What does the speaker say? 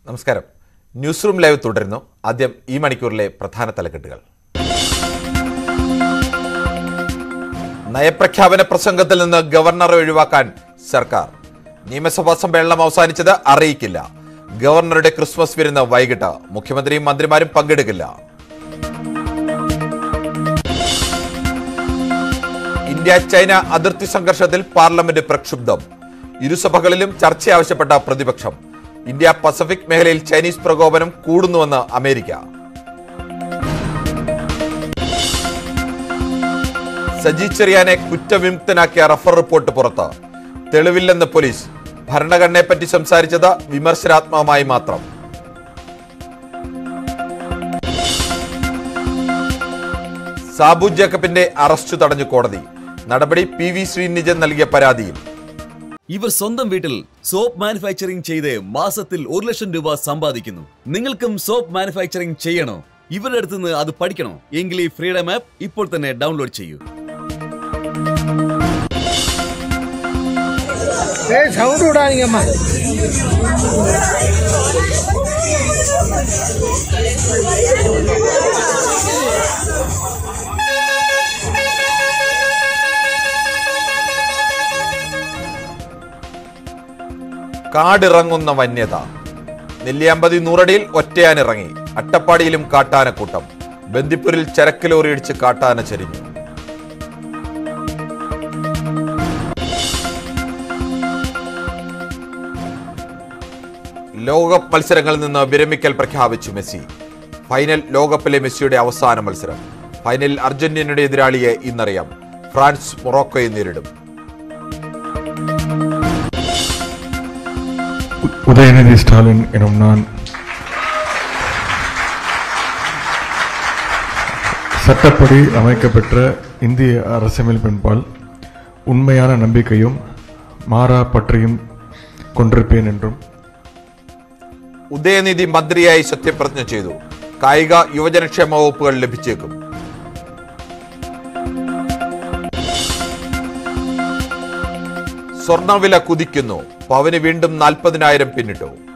നമസ്കാരം news room live തുടരുന്നു ആദ്യം ഈ മണിക്കൂറിലെ പ്രധാന തലക്കെട്ടുകൾ നയപ്രഖ്യാപന പ്രസംഗത്തിൽ നിന്ന് ഗവർണറെ ഒഴിവാക്കാൻ സർക്കാർ നിയമസഭാ സമ്മേളനം അവസാനിച്ചത് അറിയിക്കില്ല ഗവർണറുടെ ക്രിസ്മസ് വിരുന്ന് വൈകിട്ട് മുഖ്യമന്ത്രിയും മന്ത്രിമാരും പങ്കെടുക്കില്ല ഇന്ത്യ ചൈന അതിർത്തി സംഘർഷത്തിൽ പാർലമെന്റ് പ്രക്ഷുബ്ധം ഇരുസഭകളിലും ചർച്ച ആവശ്യപ്പെട്ട പ്രതിപക്ഷം ഇന്ത്യ പസഫിക് മേഖലയിൽ ചൈനീസ് പ്രകോപനം കൂടുന്നുവെന്ന് അമേരിക്ക സജി ചെറിയാനെ കുറ്റവിമുക്തനാക്കിയ റഫർ റിപ്പോർട്ട് പുറത്ത് തെളിവില്ലെന്ന് പോലീസ് ഭരണഘടനയെപ്പറ്റി സംസാരിച്ചത് വിമർശനാത്മകമായി മാത്രം സാബു ജേക്കബിന്റെ അറസ്റ്റ് തടഞ്ഞു കോടതി നടപടി പി വി ശ്രീനിജൻ നൽകിയ പരാതിയിൽ ഇവർ സ്വന്തം വീട്ടിൽ സോപ്പ് മാനുഫാക്ചറിംഗ് ചെയ്ത് മാസത്തിൽ ഒരു ലക്ഷം രൂപ സമ്പാദിക്കുന്നു നിങ്ങൾക്കും സോപ്പ് മാനുഫാക്ചറിംഗ് ചെയ്യണോ ഇവരുടെ അടുത്ത് നിന്ന് അത് പഠിക്കണോ എങ്കിൽ ഈ ഫ്രീഡം ആപ്പ് ഇപ്പോൾ തന്നെ ഡൗൺലോഡ് ചെയ്യൂ ஏய் சவுண்ட் விடாதீங்கம்மா കാടിറങ്ങുന്ന വന്യത നെല്ലിയാമ്പതി നൂറടിയിൽ ഒറ്റയാനിറങ്ങി അട്ടപ്പാടിയിലും കാട്ടാനക്കൂട്ടം ബന്ദിപ്പൂരിൽ ചരക്ക് ലോറി ഇടിച്ച് കാട്ടാന ചരിഞ്ഞു ലോകകപ്പ് മത്സരങ്ങളിൽ നിന്ന് വിരമിക്കൽ പ്രഖ്യാപിച്ചു മെസ്സി ഫൈനൽ ലോകകപ്പിലെ മെസ്സിയുടെ അവസാന മത്സരം ഫൈനലിൽ അർജന്റീനയുടെ എതിരാളിയെ ഇന്നറിയാം ഫ്രാൻസ് മൊറോക്കോയെ നേരിടും உதயநிதி ஸ்டாலின் எனும் நான் சட்டப்படி அமைக்கப்பெற்ற இந்திய அரசியலமைப்பின்பால் உண்மையான நம்பிக்கையும் மாறா பற்றியும் கொண்டிருப்பேன் என்றும் ഉദയനിധി മന്ത്രിയായി സത്യപ്രതിജ്ഞ ചെയ്തു കായിക യുവജനക്ഷേമ വകുപ്പുകൾ ലഭിച്ചേക്കും സ്വർണ്ണവില കുതിക്കുന്നു പവന് വീണ്ടും നാൽപ്പതിനായിരം പിന്നിട്ടു